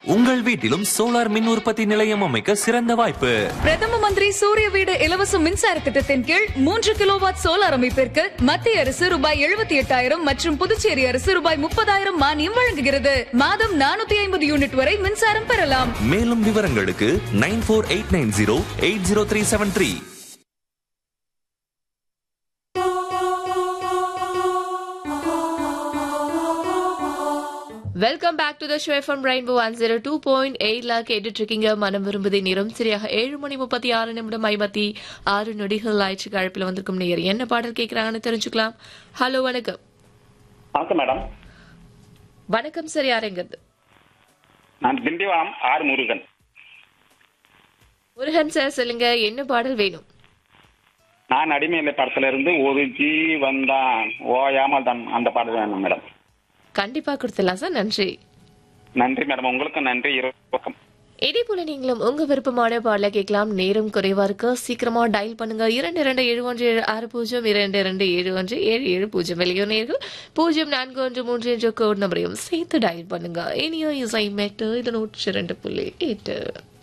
உங்கள் வீட்டிலும் சோலார் மின் உற்பத்தி நிலையம் அமைக்க சிறந்த வாய்ப்பு பிரதம மந்திரி சூரிய வீடு இலவச மின்சார திட்டத்தின் கீழ் மூன்று கிலோவாட் சோலார் அமைப்பிற்கு மத்திய அரசு ரூபாய் எழுபத்தி எட்டாயிரம் மற்றும் புதுச்சேரி அரசு ரூபாய் முப்பதாயிரம் மானியம் வழங்குகிறது மாதம் நானூத்தி ஐம்பது யூனிட் வரை மின்சாரம் பெறலாம் மேலும் விவரங்களுக்கு nine four eight nine zero eight zero three seven three welcome back to the show FM rainbow one zero two point எயிட்ல கேட்டுட்டு இருக்கீங்க மனம் விரும்புதே நேரம் சரியாக ஏழு மணி முப்பத்தி ஆறு நிமிடம் ஐம்பத்தி ஆறு நொடிகள் ஆயிடுச்சு அழைப்பில் வந்திருக்கும் நேர் என்ன பாடல் கேட்கறாங்கன்னு தெரிஞ்சுக்கலாம் ஹலோ வணக்கம் வணக்கம் மேடம் வணக்கம் சார் யாருங்கிறது நான் திண்டிவனம் ஆர் முருகன் முருகன் சார் சொல்லுங்க என்ன பாடல் வேணும் நான் அடிமையில படத்துல இருந்து ஒரு ஜி வந்தான் ஓயாமல் தான் அந்த பாடல் வேணும் மேடம் கண்டிப்பா கொடுத்துடலாம் சார் நன்றி நன்றி மேடம் உங்களுக்கும் நன்றி இரு பக்கம் இதே போல நீங்களும் உங்க விருப்பமான பாடல கேட்கலாம் நேரம் குறைவா இருக்கு சீக்கிரமா டயல் பண்ணுங்க இரண்டு இரண்டு ஏழு ஒன்று ஏழு ஆறு பூஜ்ஜியம் இரண்டு இரண்டு ஏழு ஒன்று ஏழு ஏழு பூஜ்ஜியம் வெளியூர் நேர்கள் பூஜ்ஜியம் நான்கு ஒன்று மூன்று என்ற கோட் நம்பரையும் சேர்த்து டயல் பண்ணுங்க இனியோ இசை மேட்டு இது நூற்றி இரண்டு புள்ளி எட்டு